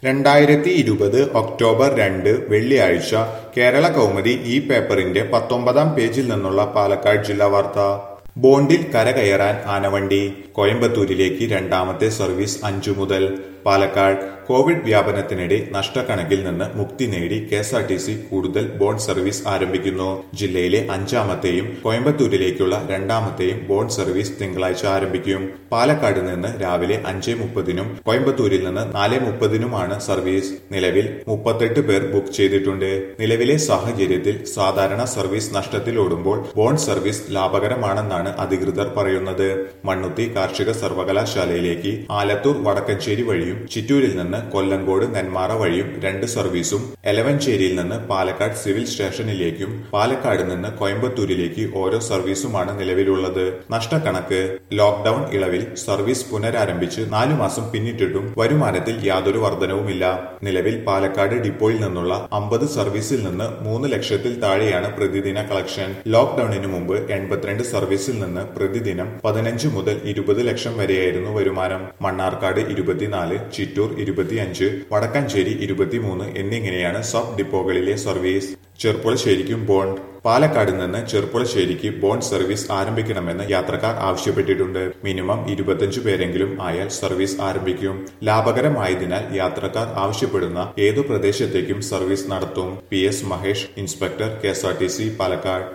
രണ്ടായിരത്തി ഇരുപത് ഒക്ടോബർ രണ്ട് വെള്ളിയാഴ്ച കേരള കൗമുദി ഈ പേപ്പറിന്റെ പത്തൊമ്പതാം പേജിൽ നിന്നുള്ള പാലക്കാട് ജില്ലാ വാർത്ത ബോണ്ടിൽ കരകയറാൻ ആനവണ്ടി കോയമ്പത്തൂരിലേക്ക് രണ്ടാമത്തെ സർവീസ് അഞ്ചു മുതൽ പാലക്കാട് കോവിഡ് വ്യാപനത്തിനിടെ നഷ്ടക്കണക്കിൽ നിന്ന് മുക്തി നേടി K S R T C കൂടുതൽ ബോണ്ട് സർവീസ് ആരംഭിക്കുന്നു ജില്ലയിലെ അഞ്ചാമത്തെയും കോയമ്പത്തൂരിലേക്കുള്ള രണ്ടാമത്തെയും ബോണ്ട് സർവീസ് തിങ്കളാഴ്ച ആരംഭിക്കും പാലക്കാട് നിന്ന് രാവിലെ അഞ്ച് മുപ്പതിനും കോയമ്പത്തൂരിൽ നിന്ന് നാല് മുപ്പതിനുമാണ് സർവീസ് നിലവിൽ മുപ്പത്തെട്ട് പേർ ബുക്ക് ചെയ്തിട്ടുണ്ട് നിലവിലെ സാഹചര്യത്തിൽ സാധാരണ സർവീസ് നഷ്ടത്തിലോടുമ്പോൾ ബോണ്ട് സർവീസ് ലാഭകരമാണെന്നാണ് അധികൃതർ പറയുന്നത് മണ്ണുത്തി കാർഷിക സർവകലാശാലയിലേക്ക് ആലത്തൂർ വടക്കഞ്ചേരി വഴിയും ചിറ്റൂരിൽ നിന്ന് കൊല്ലങ്കോട് നെന്മാറ വഴിയും രണ്ട് സർവീസും എലവഞ്ചേരിയിൽ നിന്ന് പാലക്കാട് സിവിൽ സ്റ്റേഷനിലേക്കും പാലക്കാട് നിന്ന് കോയമ്പത്തൂരിലേക്ക് ഓരോ സർവീസുമാണ് നിലവിലുള്ളത് നഷ്ടക്കണക്ക് ലോക്ഡൌൺ ഇളവിൽ സർവീസ് പുനരാരംഭിച്ച് നാലു മാസം പിന്നിട്ടിട്ടും വരുമാനത്തിൽ യാതൊരു വർധനവുമില്ല നിലവിൽ പാലക്കാട് ഡിപ്പോയിൽ നിന്നുള്ള അമ്പത് സർവീസിൽ നിന്ന് മൂന്ന് ലക്ഷത്തിൽ താഴെയാണ് പ്രതിദിന കളക്ഷൻ ലോക്ഡൌണിന് മുമ്പ് എൺപത്തിരണ്ട് സർവീസിൽ നിന്ന് പ്രതിദിനം പതിനഞ്ച് മുതൽ ഇരുപത് ലക്ഷം വരെയായിരുന്നു വരുമാനം മണ്ണാർക്കാട് ഇരുപത്തിനാല് ചിറ്റൂർ ഇരുപത്തിയഞ്ച് വടക്കഞ്ചേരി ഇരുപത്തിമൂന്ന് എന്നിങ്ങനെയാണ് സബ് ഡിപ്പോകളിലെ സർവീസ് ചെർപ്പുളശ്ശേരിക്കും ബോണ്ട് പാലക്കാട് നിന്ന് ചെർപ്പുളശ്ശേരിക്ക് ബോണ്ട് സർവീസ് ആരംഭിക്കണമെന്ന് യാത്രക്കാർ ആവശ്യപ്പെട്ടിട്ടുണ്ട് മിനിമം ഇരുപത്തിയഞ്ച് പേരെങ്കിലും ആയാൽ സർവീസ് ആരംഭിക്കും ലാഭകരമായതിനാൽ യാത്രക്കാർ ആവശ്യപ്പെടുന്ന ഏതു പ്രദേശത്തേക്കും സർവീസ് നടത്തും P S Mahesh inspector K S R T C Palakkad